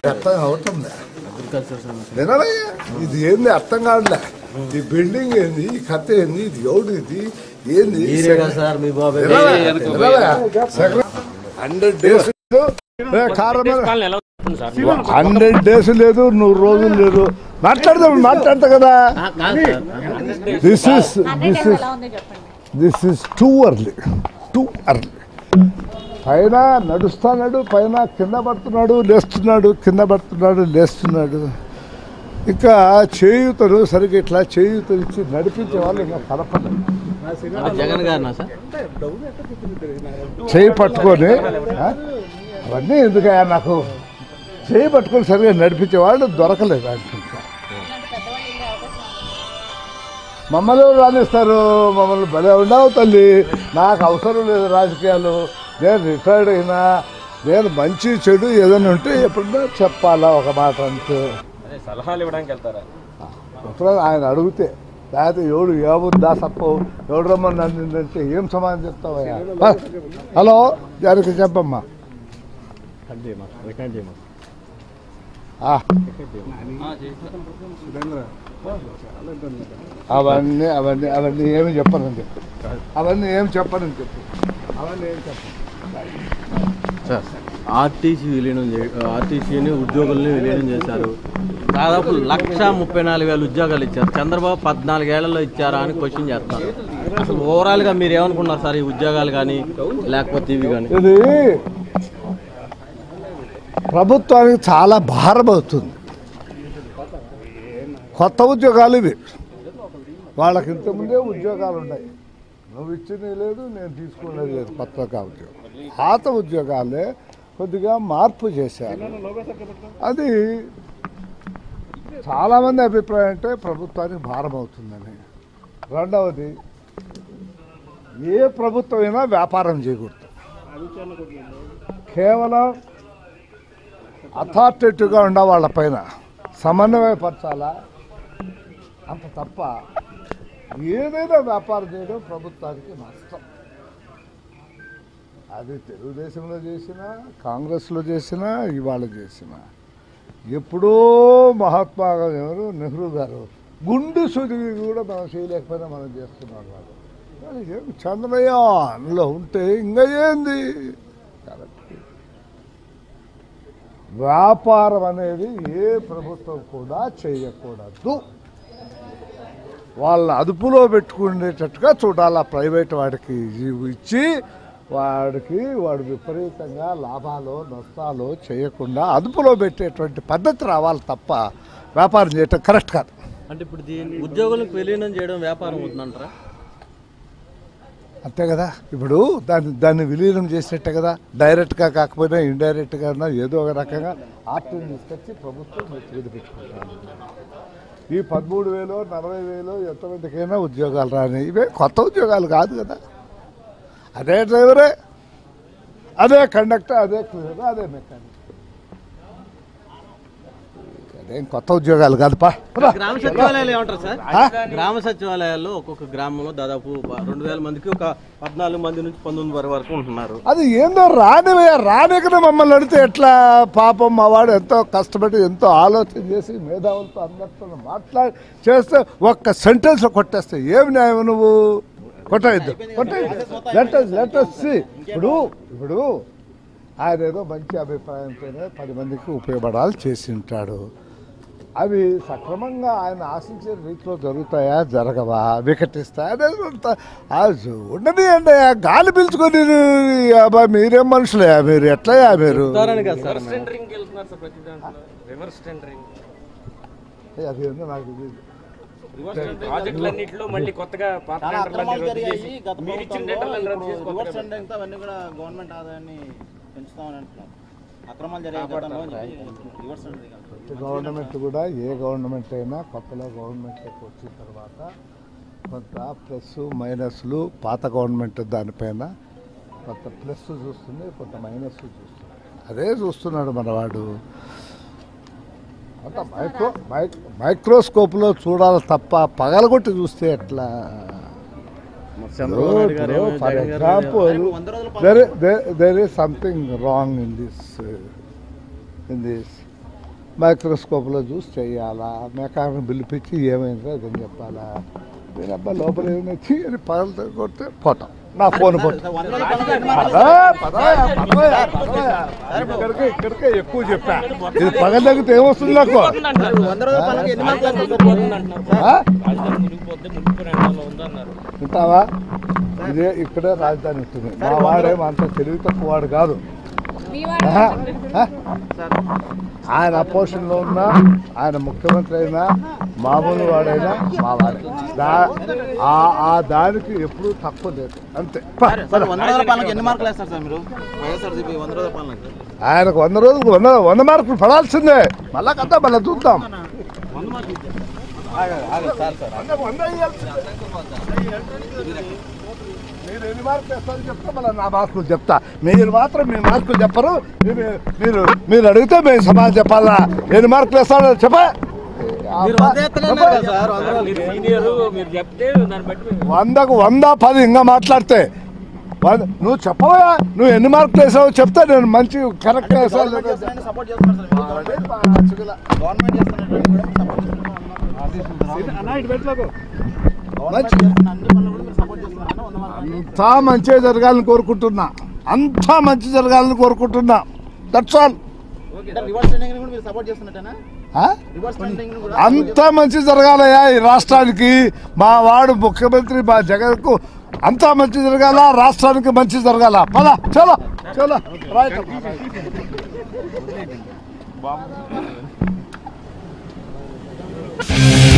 అర్థం అవుతుంది అగ్రికల్చర్ సమస్య వినవయ్యా ఇది ఏంది అర్థం కావట్లే ఈ బిల్డింగ్ ఏంది ఈ కథ ఏంది ఇది ఎవడు ఇది ఏంది మీరే కదా సార్ మీ బాబు హండ్రెడ్ డేస్ కారణం ఎలా ఉంటుంది సార్ హండ్రెడ్ డేస్ లేదు నూరు రోజులు లేదు మాట్లాడదాం మాట్లాడతా కదా దిస్ ఇస్ దిస్ ఇస్ ఎలా ఉంది చెప్పండి this is too early too early పైన నడుస్తున్నాడు పైన కింద పడుతున్నాడు లేస్తున్నాడు కింద పడుతున్నాడు లేస్తున్నాడు ఇంకా చేయూతలు సరిగ్గా ఇట్లా చేయూతలు ఇచ్చి నడిపించే వాళ్ళు ఇంకా కనపడలేదు జగన్ గారినా సార్ చేయి పట్టుకొని ఆ? అవన్నీ ఎందుకయ్యా నాకు చేయి పట్టుకొని సరిగ్గా నడిపించే వాళ్ళు దొరకలేదు అనుకుంటా ఇలాంటి పెద్దవాళ్ళు ఉండే అవకాశం ఉంది. మమ్మల్ని ఎవరు రాణిస్తారు మమ్మల్ని భలే ఉండవు తల్లి నాకు అవసరం లేదు రాజకీయాలు నేను రిటైర్డ్ అయినా నేను మంచి చెడు ఏదైనా ఉంటే ఎప్పుడన్నా చెప్పాలా ఒక మాట అంతే అదే సలహాలు ఇవ్వడానికి వెళ్తారా ఎప్పుడో ఆయన అడిగితే లేకపోతే ఎవడు ఏముందా సప్పో ఎవడు రమ్మని అందిందంటే ఏం సమాధానం చెప్తావయ్యా ఆ, హలో దానికి చెప్పమ్మా ఆ. అవన్నీ అవన్నీ అవన్నీ ఏమి చెప్పనని చెప్పు అవన్నీ ఏం చెప్పనని చెప్పు అవన్నీ ఏం చెప్పను సార్ ఆర్టీసీ విలీనం చే ఆర్టీసీని ఉద్యోగుల్ని విలీనం చేశారు దాదాపు లక్ష ముప్పై నాలుగు వేల ఉద్యోగాలు ఇచ్చారు చంద్రబాబు పద్నాలుగేళ్లలో ఇచ్చారా అని క్వశ్చన్ చేస్తారు అసలు ఓవరాల్గా మీరు ఏమనుకున్నారు సార్ ఈ ఉద్యోగాలు కానీ లేకపోతే ఇవి కానీ ఇది ప్రభుత్వానికి చాలా భారం అవుతుంది కొత్త ఉద్యోగాలు ఇవి వాళ్ళకి ఇంతకుముందే ఉద్యోగాలు ఉన్నాయి నువ్వు ఇచ్చినవి లేదు నేను తీసుకునేది లేదు కొత్తగా ఉద్యోగం పాత ఉద్యోగాలే కొద్దిగా మార్పు చేశారు అది చాలామంది అభిప్రాయం అంటే ప్రభుత్వానికి భారం అవుతుందని రెండవది ఏ ప్రభుత్వం అయినా వ్యాపారం చేయకూడదు కేవలం అథారిటేటివ్గా ఉన్న వాళ్ళ పైన సమన్వయపరచాలా అంత తప్ప ఏదైనా వ్యాపారం చేయడం ప్రభుత్వానికి నష్టం అది తెలుగుదేశంలో చేసినా కాంగ్రెస్లో చేసినా ఇవాళ చేసినా ఎప్పుడో మహాత్మా గాంధీ ఎవరు నెహ్రూ గారు గుండు సుదివి కూడా మనం చేయలేకపోయినా మనం చేస్తున్నాం వాళ్ళు మరి ఏం చంద్రయాన్లో ఉంటే ఇంకా ఏంది కాబట్టి వ్యాపారం అనేది ఏ ప్రభుత్వం కూడా చేయకూడదు వాళ్ళ అదుపులో పెట్టుకునేటట్టుగా చూడాలి ఆ ప్రైవేట్ వాడికి ఇచ్చి వాడికి వాడు విపరీతంగా లాభాలు నష్టాలు చేయకుండా అదుపులో పెట్టేటువంటి పద్ధతి రావాలి తప్ప వ్యాపారం చేయటం కరెక్ట్ కాదు అంటే ఇప్పుడు దీన్ని ఉద్యోగులకు విలీనం చేయడం వ్యాపారం అవుతుందంటారా అంతే కదా ఇప్పుడు దాన్ని దాన్ని విలీనం చేసేట్టే కదా డైరెక్ట్గా కాకపోయినా ఇండైరెక్ట్గా ఏదో ఒక రకంగా ఆర్టీని తీసుకొచ్చి ప్రభుత్వం నెత్తిమీద పెట్టుకుంటాను ఈ పదమూడు వేలు నలభై వేలు ఎంతమందికైనా ఉద్యోగాలు రాని ఇవే కొత్త ఉద్యోగాలు కాదు కదా అదే డ్రైవరే అదే కండక్టర్ అదే క్లీనర్ అదే మెకానిక్ అదేం కొత్త ఉద్యోగాలు కాదు పా రా. గ్రామ సచివాలయాలు ఏమంటారు సార్ ఆ? గ్రామ సచివాలయాల్లో ఒక్కొక్క గ్రామంలో దాదాపు ప- రెండు వేల మందికి ఒక పద్నాలుగు మంది నుంచి పంతొమ్మిది వరకు వరకు ఉంటున్నారు అది ఏందో రానివే రానికనే మమ్మల్ని అడిగితే ఎట్లా పాపం మా వాడు ఎంతో కష్టపడి ఎంతో ఆలోచన చేసి మేధావులతో అందరితో మాట్లాడి చేస్తే ఒక్క సెంటెన్స్ కొట్టేస్తే ఏమి న్యాయం నువ్వు కొట్టవద్దు కొట్టవద్దు లెటర్స్ లెటర్స్ ఇప్పుడు ఇప్పుడు ఆయన ఏదో మంచి అభిప్రాయంతోనే పది మందికి ఉపయోగపడాలి చేసి ఉంటాడు అవి సక్రమంగా ఆయన ఆశించే రీతిలో జరుగుతాయా జరగవా వికటిస్తాయా అనేది అంత- ఆ జు- ఉండని అండి ఆ గాలి పీల్చుకొని అబ్బా మీరేం మనుషులయా మీరు ఎట్లయా మీరు చెప్తారని కదా సార్ మేము. టెండరింగ్ వెళ్తున్నారు సార్ ప్రతి దాంట్లో రివర్స్ టెండరింగ్ ఏ, అది ఏందో నాకు తెలియదు రివర్స్ టెండరింగ్ ప్రాజెక్టులన్నింటిలో మళ్ళీ కొత్తగా పాత చాలా టెండర్లన్నీ అక్రమాలు రద్దు జరిగాయి చేసి గత మీరు ఇచ్చిన ప్రభుత్వంలో టెండర్లను రద్దు చేసి ఇప్పుడు కొత్తగా రివర్స్ టెండరింగ్తో అవన్నీ కూడా గవర్నమెంట్ ఆదాయాన్ని పెంచుతామని అంటున్నారు అక్రమాలు జరిగే గతంలో అని చెప్పి రివర్స్ టెండరింగ్ అంటున్నారు. ప్రతి గవర్నమెంట్ కూడా ఏ గవర్నమెంట్ అయినా కొత్తలో గవర్నమెంట్లోకి వచ్చిన తర్వాత కొంత ప్లస్ మైనస్లు పాత గవర్నమెంట్ దానిపైన కొంత ప్లస్ చూస్తుంది కొంత మైనస్ చూస్తుంది అదే చూస్తున్నాడు మనవాడు అంత మైక్రో మైక్ మైక్రోస్కోప్లో చూడాలి తప్ప పగలగొట్టి చూస్తే ఎట్లా చంద్రబాబు నాయుడు గారు ఏమో ఫర్ జగన్ గారు ఎగ్జాంపుల్ వంద రోజుల there, there, there is something wrong in this uh, in this మైక్రోస్కోప్లో చూసి చేయాలా మెకానిక్ పిలిపించి ఏమైందో అదని చెప్పాలా నేను అబ్బా లోపల ఏమైనా చీ అని పగలతో కొడితే పోతాం నా ఫోన్ పోతాం సార్, వంద రోజుల పనులకు ఎన్ని మార్కులు పదా, పదాయా, పదాయా, పదాయా. ఇక్కడికే ఇక్కడికే ఎక్కువ చెప్పా ఇది పగల తగ్గితే ఏమొస్తుంది నాకు సార్, వంద రోజుల పనులకు ఎన్ని మార్కులు వేస్తారు సార్? ఆ? రాజధాని మునిగిపోతే మునిగిపోయిన ఎండలో ఉందన్నారు వింటావా ఇదే ఇక్కడే రాజధాని ఉంటుంది మా వాడేమో అంత తెలివి తక్కువ వాడు కాదు మీ వాడు ఆహా, ఆ? ఆయన అపోజిషన్లో ఉన్నా ఆయన ముఖ్యమంత్రి అయినా మామూలు వాడైనా మా వాడే దా ఆ- ఆ దానికి ఎప్పుడూ తక్కువ లేదు అంతే ప, సార్, పద. వంద రోజుల పనులకు ఎన్ని మార్కులు వేస్తారు సార్ మీరు వైఎస్ఆర్సీపీ వంద రోజుల పనులకు ఆయనకు వంద రోజులకు వంద వంద మార్కులు పడాల్సిందే మళ్ళా కదా మళ్ళీ చూద్దాం వంద- వంద ఇయ్యాల్సిందే. మీరు ఎన్ని మార్కులు వేస్తారో చెప్తా మళ్ళీ నా మార్కులు చెప్తా మీరు మాత్రం మీ మార్కులు చెప్పరు మీరు మీరు మీరు అడిగితే మేము సమాధానం చెప్పాలా ఎన్ని మార్కులు వేస్తాడో చెప్పా మీరు వంద ఎత్తలేన్నారు కదా సార్ వంద రోజులు. మీరు సీనియర్ మీరు చెప్తే దాన్ని బట్టి మేము వందకు వంద పది ఇంకా మాట్లాడితే వంద- నువ్వు చెప్పవా నువ్వు ఎన్ని మార్కులు వేసావో చెప్తే నేను మంచి కరెక్ట్ వేసాను గవర్నమెంట్ చేస్తున్నారని సపోర్ట్ చేస్తున్నారు సార్ మీరు. గవర్నమెంట్ చేస్తున్నటువంటి కూడా సపోర్ట్ చేస్తున్నారు గవర్నమెంట్ చేస్తున్న అన్ని పనులు కూడా మీరు సపోర్ట్ చేస్తున్నారని వంద మార్కులు అంతా మంచిగా జరగాలని కోరుకుంటున్నా అంతా మంచి జరగాలని కోరుకుంటున్నా దట్స్ ఆల్ అంటే రివర్స్ ట్రెండింగ్ కూడా మీరు సపోర్ట్ చేస్తున్నట్టేనా రివర్స్ ట్రెండింగ్ కూడా అంతా మంచి జరగాలయ్యా ఈ రాష్ట్రానికి మా వాడు ముఖ్యమంత్రి మా జగన్కు అంతా మంచి జరగాల రాష్ట్రానికి మంచి జరగాల పద చలో చలో రైట్